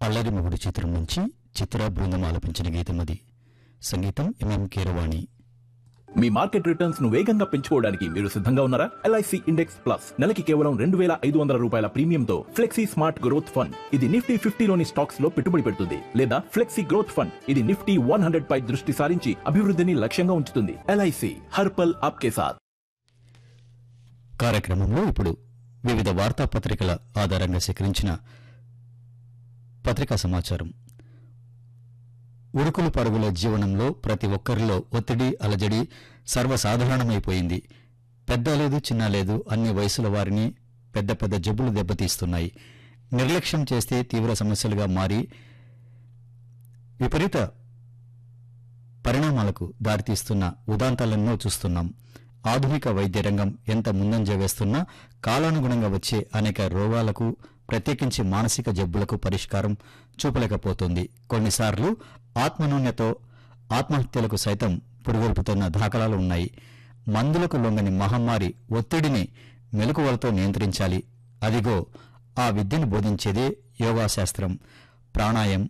అల్లరి మొగుడు చిత్రం నుంచి చిత్ర బృందం ఆలపించిన గీతం అది సంగీతం ఎంఎం కీరవాణి మీ మార్కెట్ రిటర్న్స్ ను వేగంగా పెంచుకోవడానికి మీరు సిద్ధంగా ఉన్నారా ఎల్ఐసి ఇండెక్స్ ప్లస్ నెలకి కేవలం రెండు వేల ఐదు వందల రూపాయల ప్రీమియంతో ఫ్లెక్సీ స్మార్ట్ గ్రోత్ ఫండ్ ఇది నిఫ్టీ ఫిఫ్టీలోని స్టాక్స్ లో పెట్టుబడి పెడుతుంది లేదా ఫ్లెక్సీ గ్రోత్ ఫండ్ ఇది నిఫ్టీ వన్ హండ్రెడ్ పై దృష్టి సారించి అభివృద్ధిని లక్ష్యంగా ఉంచుతుంది ఎల్ఐసి హర్పల్ ఆప్కే సాథ్ కార్యక్రమంలో ఇప్పుడు వివిధ వార్తాపత్రికల ఆధారంగా సేకరించిన పత్రికా సమాచారం ఉరుకులు పరుగుల జీవనంలో ప్రతి ఒక్కరిలో ఒత్తిడి అలజడి సర్వసాధారణమైపోయింది పెద్ద లేదు చిన్న లేదు అన్ని వయసుల వారిని పెద్ద పెద్ద జబ్బులు దెబ్బతీస్తున్నాయి నిర్లక్ష్యం చేస్తే తీవ్ర సమస్యలుగా మారి విపరీత పరిణామాలకు దారితీస్తున్న ఉదాంతాలెన్నో చూస్తున్నాం ఆధునిక వైద్య రంగం ఎంత ముందంజ వేస్తున్నా కాలానుగుణంగా వచ్చే అనేక రోగాలకు ప్రత్యేకించి మానసిక జబ్బులకు పరిష్కారం చూపలేకపోతుంది కొన్నిసార్లు ఆత్మనూన్యతో ఆత్మహత్యలకు సైతం పురుగొల్పుతున్న దాఖలాలు ఉన్నాయి మందులకు లొంగని మహమ్మారి ఒత్తిడిని మెలకువలతో నియంత్రించాలి అదిగో ఆ విద్యను బోధించేదే యోగాశాస్త్రం ప్రాణాయం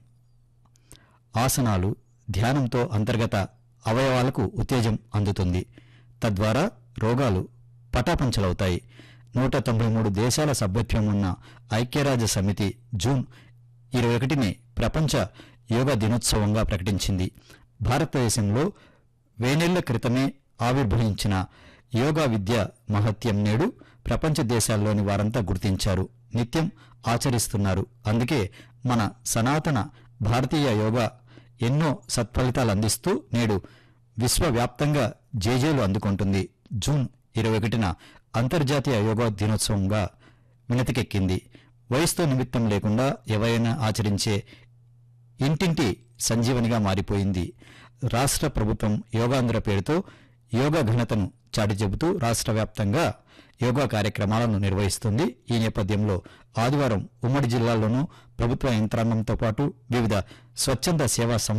ఆసనాలు ధ్యానంతో అంతర్గత అవయవాలకు ఉత్తేజం అందుతుంది తద్వారా రోగాలు పటాపంచలవుతాయి నూట తొంభై మూడు దేశాల సభ్యత్వం ఉన్న ఐక్యరాజ్య సమితి జూన్ ఇరవై ఒకటిని ప్రపంచ యోగా దినోత్సవంగా ప్రకటించింది భారతదేశంలో వేనేళ్ల క్రితమే ఆవిర్భవించిన యోగా విద్య మహత్యం నేడు ప్రపంచ దేశాల్లోని వారంతా గుర్తించారు నిత్యం ఆచరిస్తున్నారు అందుకే మన సనాతన భారతీయ యోగా ఎన్నో సత్ఫలితాలు అందిస్తూ నేడు విశ్వవ్యాప్తంగా జేజేలు అందుకుంటుంది జూన్ ఇరవై ఒకటిన అంతర్జాతీయ యోగా దినోత్సవంగా వినతికెక్కింది వయసుతో నిమిత్తం లేకుండా ఎవరైనా ఆచరించే ఇంటింటి సంజీవనిగా మారిపోయింది రాష్ట్ర ప్రభుత్వం యోగాంధ్ర పేరుతో యోగా ఘనతను చాటి చెబుతూ రాష్ట్ర వ్యాప్తంగా యోగా కార్యక్రమాలను నిర్వహిస్తుంది ఈ నేపథ్యంలో ఆదివారం ఉమ్మడి జిల్లాల్లోనూ ప్రభుత్వ యంత్రాంగంతో పాటు వివిధ స్వచ్ఛంద సేవా సంస్థ